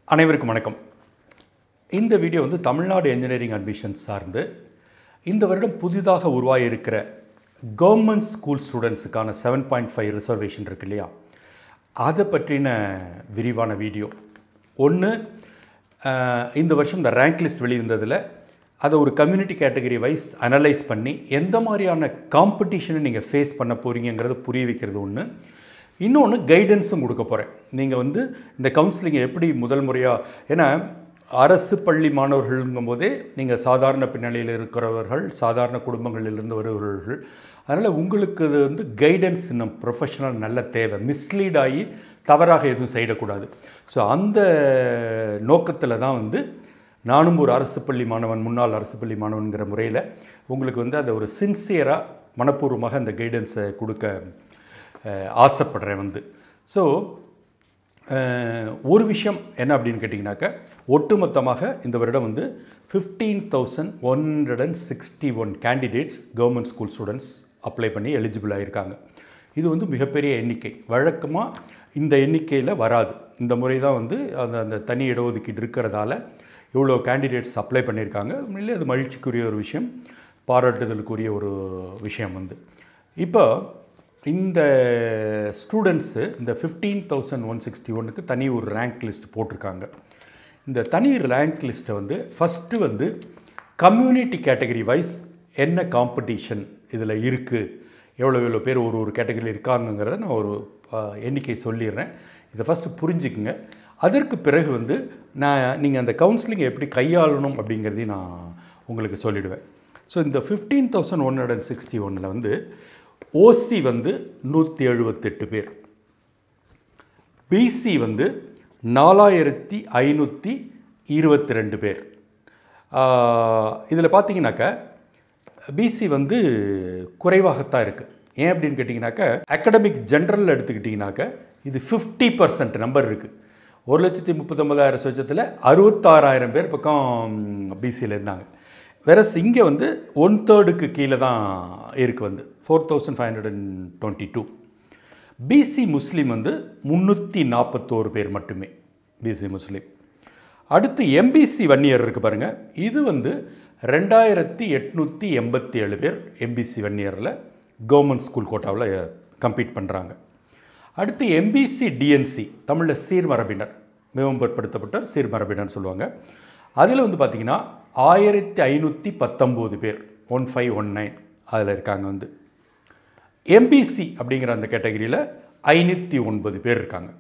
அனைவருக்கும் வணக்கம் இந்த வீடியோ வந்து தமிழ்நாடு என்ஜினியரிங் அட்மிஷன்ஸ் சார்ந்து இந்த வருடம் புதிதாக உருவாகியிருக்கிற கவர்மெண்ட் ஸ்கூல் ஸ்டூடெண்ட்ஸுக்கான செவன் பாயிண்ட் ஃபைவ் ரிசர்வேஷன் இருக்கு இல்லையா அதை பற்றின விரிவான வீடியோ ஒன்று இந்த வருஷம் இந்த ரேங்க் லிஸ்ட் வெளியிருந்ததில் அதை ஒரு கம்யூனிட்டி கேட்டகரி வைஸ் அனலைஸ் பண்ணி எந்த மாதிரியான காம்படிஷனை நீங்கள் ஃபேஸ் பண்ண போகிறீங்கிறத புரிய வைக்கிறது ஒன்று இன்னொன்று கைடன்ஸும் கொடுக்க போகிறேன் நீங்கள் வந்து இந்த கவுன்சிலிங்கை எப்படி முதல் முறையாக ஏன்னா அரசு பள்ளி மாணவர்கள்ங்கும் போதே நீங்கள் சாதாரண பின்னணியில் இருக்கிறவர்கள் சாதாரண குடும்பங்களிலிருந்து வருபவர்கள் அதனால் உங்களுக்கு இது வந்து கைடன்ஸ் இன்னும் ப்ரொஃபஷனல் நல்ல தேவை மிஸ்லீட் ஆகி தவறாக எதுவும் செய்யக்கூடாது ஸோ அந்த நோக்கத்தில் தான் வந்து நானும் ஒரு அரசு பள்ளி மாணவன் முன்னாள் அரசு பள்ளி மாணவன்கிற முறையில் உங்களுக்கு வந்து அதை ஒரு சின்சியராக மனப்பூர்வமாக அந்த கைடன்ஸை கொடுக்க அஹ், ஆசைப்படுறேன் வந்து ஸோ ஒரு விஷயம் என்ன அப்படின்னு கேட்டிங்கனாக்கா ஒட்டுமொத்தமாக இந்த வருடம் வந்து fifteen thousand one hundred and sixty one candidates government school students apply பண்ணி எலிஜிபிள் ஆகியிருக்காங்க இது வந்து மிகப்பெரிய எண்ணிக்கை வழக்கமாக இந்த எண்ணிக்கையில் வராது இந்த முறை தான் வந்து அந்த அந்த தனி இடஒதுக்கீடு இருக்கிறதால இவ்வளோ கேண்டிடேட்ஸ் அப்ளை பண்ணியிருக்காங்க உண்மையிலே அது மகிழ்ச்சிக்குரிய ஒரு விஷயம் பாராட்டுதலுக்குரிய ஒரு விஷயம் வந்து இப்போ இந்த ஸ்டூடெண்ட்ஸு இந்த ஃபிஃப்டீன் தௌசண்ட் ஒன் சிக்ஸ்டி ஒன்னுக்கு தனி ஒரு ரேங்க் லிஸ்ட் போட்டிருக்காங்க இந்த தனி ரேங்க் லிஸ்ட்டை வந்து ஃபஸ்ட்டு வந்து கம்யூனிட்டி கேட்டகரி வைஸ் என்ன காம்படிஷன் இதில் இருக்குது எவ்வளோ எவ்வளோ பேர் ஒரு ஒரு கேட்டகரியில் இருக்காங்கங்கிறத நான் ஒரு அஹ், எண்ணிக்கை சொல்லிடுறேன் இதை ஃபஸ்ட்டு புரிஞ்சுக்குங்க அதற்கு பிறகு வந்து நான் நீங்கள் அந்த கவுன்சிலிங்கை எப்படி கையாளணும் அப்படிங்கிறதையும் நான் உங்களுக்கு சொல்லிடுவேன் ஸோ இந்த fifteen thousand one hundred and sixty ஒன்னில் வந்து ஓசி வந்து நூற்றி எழுபத்தெட்டு பேர் பிசி வந்து நாலாயிரத்தி ஐநூற்றி இருபத்தி ரெண்டு பேர் இதில் பார்த்தீங்கன்னாக்கா பிசி வந்து குறைவாகத்தான் இருக்குது ஏன் அப்படின்னு கேட்டிங்கனாக்கா அகடமிக் ஜென்ரல் எடுத்துக்கிட்டிங்கனாக்கா இது ஃபிஃப்டி பர்சன்ட் நம்பர் இருக்குது ஒரு லட்சத்தி முப்பத்தொம்பதாயிரம் சொச்சத்தில் அறுபத்தாறாயிரம் பேர் பக்கம் பிசியில் இருந்தாங்க வேற இங்கே வந்து ஒன் தேர்டுக்கு கீழே தான் இருக்குது வந்து four thousand five hundred and twenty two BC முஸ்லீம் வந்து முந்நூற்றி நாற்பத்தோரு பேர் மட்டுமே பிசி முஸ்லீம் அடுத்து எம்பிசி வன்னியர் இருக்குது பாருங்கள் இது வந்து ரெண்டாயிரத்தி எட்நூற்றி எண்பத்தி ஏழு பேர் எம்பிசி வன்னியரில் கவர்மெண்ட் ஸ்கூல் கோட்டாவில் கம்பீட் பண்ணுறாங்க அடுத்து எம்பிசி டிஎன்சி தமிழில் சீர்மரபினர் மிகவும் பிற்படுத்தப்பட்ட சீர்மரபினர் சொல்லுவாங்க அதில் வந்து பார்த்திங்கன்னா ஆயிரத்தி ஐநூற்றி பத்தொம்போது பேர் ஒன் ஃபைவ் ஒன் நைன் அதில் இருக்காங்க வந்து எம்பிசி அப்படிங்கிற அந்த கேட்டகரியில் ஐநூற்றி ஒன்பது பேர் இருக்காங்க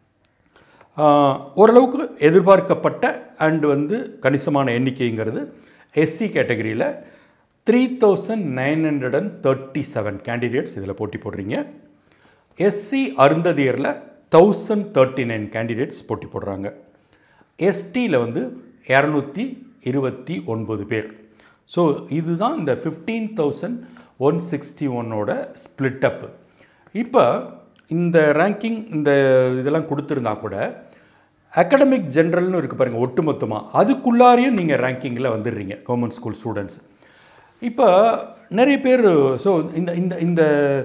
ஆஹ், ஓரளவுக்கு எதிர்பார்க்கப்பட்ட அண்ட் வந்து கணிசமான எண்ணிக்கைங்கிறது எஸ்சி கேட்டகரியில் three thousand nine hundred and thirty seven candidates இதில் போட்டி போடுறீங்க எஸ்சி அருந்ததியரில் தௌசண்ட் தேர்ட்டி நைன் கேண்டிடேட்ஸ் போட்டி போடுறாங்க எஸ்டியில் வந்து இரநூத்தி இருபத்தி ஒன்பது பேர் ஸோ இதுதான் இந்த ஃபிஃப்டீன் தௌசண்ட் ஒன் சிக்ஸ்டி ஒன்னோட ஸ்ப்ளிட் அப் இப்போ இந்த ரேங்கிங் இந்த இதெல்லாம் கொடுத்துருந்தா கூட அகடமிக் ஜென்ரல்னு இருக்குது பாருங்கள் ஒட்டுமொத்தமாக அதுக்குள்ளாரையும் நீங்கள் ரேங்கிங்கில் வந்துடுறீங்க கவர்மெண்ட் ஸ்கூல் ஸ்டூடெண்ட்ஸ் இப்போ நிறைய பேர் ஸோ இந்த இந்த இந்த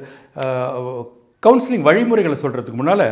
கவுன்சிலிங் வழிமுறைகளை சொல்கிறதுக்கு முன்னால்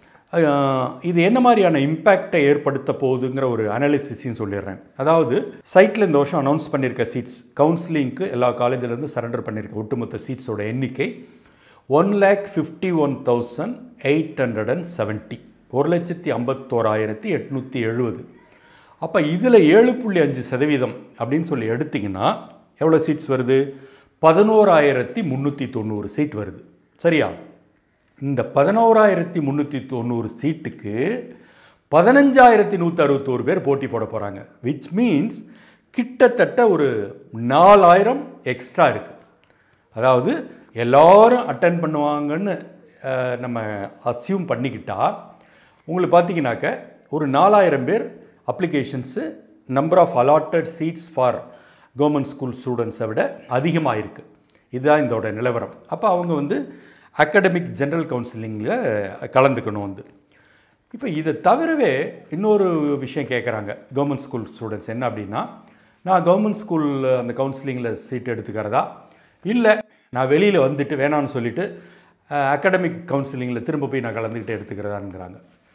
இது என்ன மாதிரியான இம்பேக்டை ஏற்படுத்த போகுதுங்கிற ஒரு அனாலிசிஸையும் சொல்லிடுறேன் அதாவது சைட்டில் இந்த வருஷம் அனௌன்ஸ் பண்ணியிருக்க சீட்ஸ் கவுன்சிலிங்க்கு எல்லா காலேஜிலேருந்து சரண்டர் பண்ணியிருக்க ஒட்டுமொத்த சீட்ஸோட எண்ணிக்கை one lakh fifty one thousand eight hundred and seventy ஒரு லட்சத்தி ஐம்பத்தோராயிரத்தி எட்நூற்றி எழுபது அப்போ இதில் ஏழு புள்ளி அஞ்சு சதவீதம் அப்படின்னு சொல்லி எடுத்திங்கன்னா எவ்வளோ சீட்ஸ் வருது பதினோராயிரத்தி முந்நூற்றி தொண்ணூறு சீட் வருது சரியா இந்த பதினோராயிரத்தி முந்நூற்றி தொண்ணூறு சீட்டுக்கு பதினஞ்சாயிரத்தி நூற்றி அறுபத்தோரு பேர் போட்டி போட போகிறாங்க விச் மீன்ஸ் கிட்டத்தட்ட ஒரு நாலாயிரம் எக்ஸ்ட்ரா இருக்குது அதாவது எல்லாரும் அட்டன் பண்ணுவாங்கன்னு அஹ், நம்ம அசியூம் பண்ணிக்கிட்டா உங்களுக்கு பார்த்தீங்கன்னாக்க ஒரு நாலாயிரம் பேர் applications number of allotted seats for government school ஸ்டூடெண்ட்ஸை விட அதிகமாக இருக்குது இதுதான் இதோட நிலவரம் அப்போ அவங்க வந்து அகடமிக் ஜென்ரல் கவுன்சிலிங்கில் கலந்துக்கணும் வந்து இப்போ இதை தவிரவே இன்னொரு விஷயம் கேட்குறாங்க கவர்மெண்ட் ஸ்கூல் ஸ்டூடெண்ட்ஸ் என்ன அப்படின்னா நான் கவர்மெண்ட் ஸ்கூல் அந்த கவுன்சிலிங்கில் சீட் எடுத்துக்கிறதா இல்லை நான் வெளியில் வந்துட்டு வேணான்னு சொல்லிட்டு அகடமிக் கவுன்சிலிங்கில் திரும்ப போய் நான் கலந்துக்கிட்டு எடுத்துக்கிறதாங்கிறாங்க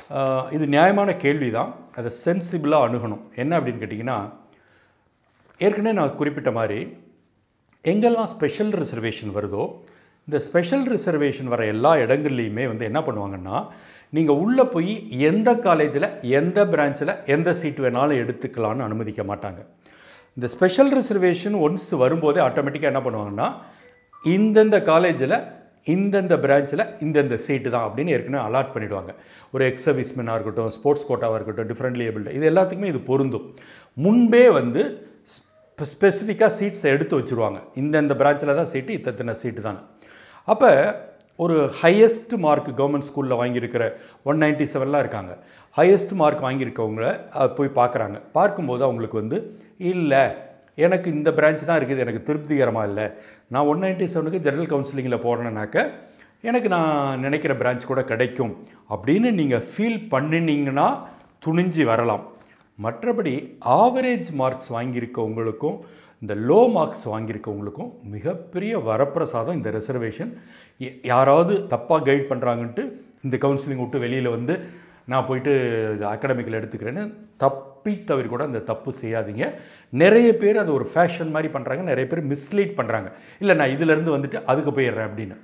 ஆஹ், இது நியாயமான கேள்வி தான் அதை சென்சிபிளாக அணுகணும் என்ன அப்படின்னு கேட்டிங்கன்னா ஏற்கனவே நான் குறிப்பிட்ட மாதிரி எங்கெல்லாம் ஸ்பெஷல் ரிசர்வேஷன் வருதோ இந்த ஸ்பெஷல் ரிசர்வேஷன் வர எல்லா இடங்கள்லையுமே வந்து என்ன பண்ணுவாங்கன்னா நீங்கள் உள்ளே போய் எந்த காலேஜில் எந்த பிரான்ச்சில் எந்த சீட் வேணாலும் எடுத்துக்கலான்னு அனுமதிக்க மாட்டாங்க இந்த ஸ்பெஷல் ரிசர்வேஷன் ஒன்ஸ் வரும்போதே ஆட்டோமேட்டிக்காக என்ன பண்ணுவாங்கன்னா இந்தந்த காலேஜில் இந்தந்த பிரான்ச்சில் இந்தந்த சீட்டு தான் அப்படின்னு ஏற்கனவே அலாட் பண்ணிடுவாங்க ஒரு எக்ஸ் சர்வீஸ்மேனாக இருக்கட்டும் ஸ்போர்ட்ஸ் கோட்டாவாக இருக்கட்டும் டிஃப்ரெண்ட்லி ஏபிள்டு இது எல்லாத்துக்குமே இது பொருந்தும் முன்பே வந்து ஸ்பெசிஃபிக்காக சீட்ஸை எடுத்து வச்சுருவாங்க இந்தந்த பிரான்ச்சில் தான் சீட்டு இத்தனை சீட்டு தான் அப்போ ஒரு ஹையஸ்ட் மார்க் கவர்மெண்ட் ஸ்கூலில் வாங்கியிருக்கிற ஒன் நைன்ட்டி செவன்லாம் இருக்காங்க ஹையஸ்ட் மார்க் வாங்கியிருக்கவங்கள அஹ், போய் பார்க்குறாங்க பார்க்கும்போது அவங்களுக்கு வந்து இல்லை எனக்கு இந்த பிரான்ச் தான் இருக்குது எனக்கு திருப்திகரமாக இல்லை நான் ஒன் நைன்ட்டி செவனுக்கு ஜெனரல் கவுன்சிலிங்கில் போகிறேன்னாக்க எனக்கு நான் நினைக்கிற பிரான்ச் கூட கிடைக்கும் அப்படின்னு நீங்கள் ஃபீல் பண்ணினீங்கன்னா துணிஞ்சு வரலாம் மற்றபடி ஆவரேஜ் மார்க்ஸ் வாங்கியிருக்கவங்களுக்கும் இந்த லோ மார்க்ஸ் வாங்கியிருக்கவங்களுக்கும் மிகப்பெரிய வரப்பிரசாதம் இந்த ரிசர்வேஷன் யாராவது தப்பாக கைட் பண்ணுறாங்கன்ட்டு இந்த கவுன்சிலிங் விட்டு வெளியில் வந்து நான் போயிட்டு அகாடமிக்கில் எடுத்துக்கிறேன்னு தப்பி தவிர கூட அந்த தப்பு செய்யாதீங்க நிறைய பேர் அது ஒரு ஃபேஷன் மாதிரி பண்ணுறாங்க நிறைய பேர் மிஸ்லீட் பண்ணுறாங்க இல்லை நான் இதிலேருந்து வந்துட்டு அதுக்கு போயிடுறேன் அப்படின்னு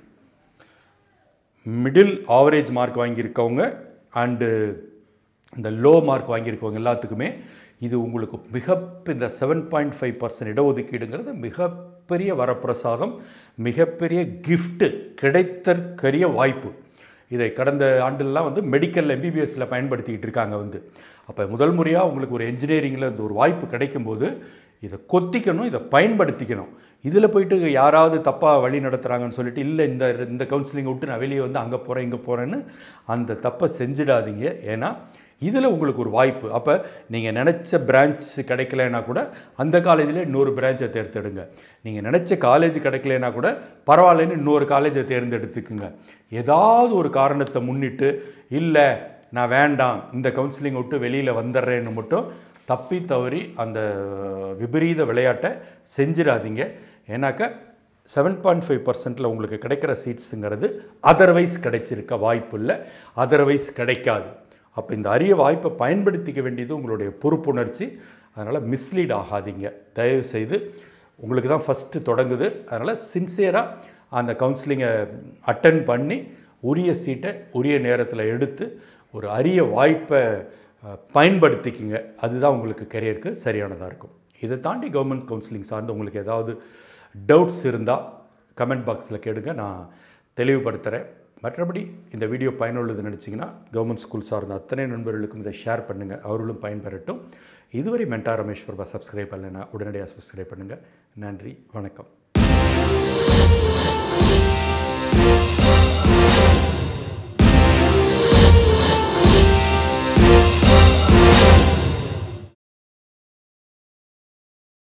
மிடில் ஆவரேஜ் மார்க் வாங்கியிருக்கவங்க அண்டு இந்த லோ மார்க் வாங்கியிருக்கவங்க எல்லாத்துக்குமே இது உங்களுக்கு மிக இந்த செவன் பாயிண்ட் ஃபைவ் பர்சன்ட் இடஒதுக்கீடுங்கிறது மிகப்பெரிய வரப்பிரசாதம் மிகப்பெரிய கிஃப்ட்டு கிடைத்தற்கரிய வாய்ப்பு இதை கடந்த ஆண்டுலாம் வந்து மெடிக்கல் எம்பிபிஎஸ்சில் பயன்படுத்திக்கிட்டு இருக்காங்க வந்து அப்போ முதல் முறையாக உங்களுக்கு ஒரு என்ஜினியரிங்கில் இந்த ஒரு வாய்ப்பு கிடைக்கும்போது இதை கொத்திக்கணும் இதை பயன்படுத்திக்கணும் இதில் போயிட்டு யாராவது தப்பாக வழி நடத்துகிறாங்கன்னு சொல்லிட்டு இல்லை இந்த இந்த கவுன்சிலிங்கை விட்டு நான் வெளியே வந்து அங்கே போகிறேன் இங்கே போகிறேன்னு அந்த தப்பை செஞ்சிடாதீங்க ஏன்னா இதில் உங்களுக்கு ஒரு வாய்ப்பு அப்போ நீங்கள் நினச்ச பிரான்ச் கிடைக்கலனா கூட அந்த காலேஜில் இன்னொரு பிரான்ச்சை தேர்ந்தெடுங்க நீங்கள் நினச்ச காலேஜ் கிடைக்கலனா கூட பரவாயில்லன்னு இன்னொரு காலேஜை தேர்ந்தெடுத்துக்குங்க ஏதாவது ஒரு காரணத்தை முன்னிட்டு இல்லை நான் வேண்டாம் இந்த கவுன்சிலிங் விட்டு வெளியில் வந்துடுறேன்னு மட்டும் தப்பி தவறி அந்த விபரீத விளையாட்டை செஞ்சிடாதீங்க ஏன்னாக்கா செவன் பாயிண்ட் ஃபைவ் பர்சன்ட்டில் உங்களுக்கு கிடைக்கிற சீட்ஸுங்கிறது அதர்வைஸ் கிடைச்சிருக்க வாய்ப்பு இல்லை அதர்வைஸ் கிடைக்காது அப்போ இந்த அரிய வாய்ப்பை பயன்படுத்திக்க வேண்டியது உங்களுடைய பொறுப்புணர்ச்சி அதனால் மிஸ்லீட் ஆகாதீங்க தயவு செய்து உங்களுக்கு தான் ஃபஸ்ட்டு தொடங்குது அதனால் சின்சியராக அந்த கவுன்சிலிங்கை அட்டன் பண்ணி உரிய சீட்டை உரிய நேரத்தில் எடுத்து ஒரு அரிய வாய்ப்பை அஹ், பயன்படுத்திக்கிங்க அதுதான் உங்களுக்கு கரியருக்கு சரியானதாக இருக்கும் இதை தாண்டி கவர்மெண்ட் கவுன்சிலிங் சார்ந்து உங்களுக்கு ஏதாவது டவுட்ஸ் இருந்தால் கமெண்ட் பாக்ஸில் கேளுங்க நான் தெளிவுபடுத்துகிறேன் மற்றபடி இந்த வீடியோ பயனுள்ளது நினச்சிங்கன்னா கவர்மெண்ட் ஸ்கூல் சார்ந்த அத்தனை நண்பர்களுக்கும் இதை ஷேர் பண்ணுங்கள் அவர்களும் பயன்பெறட்டும் இதுவரை மென்டா ரமேஷ் பிரபா சப்ஸ்கிரைப் பண்ணலைன்னா உடனடியாக சப்ஸ்கிரைப் பண்ணுங்கள் நன்றி வணக்கம்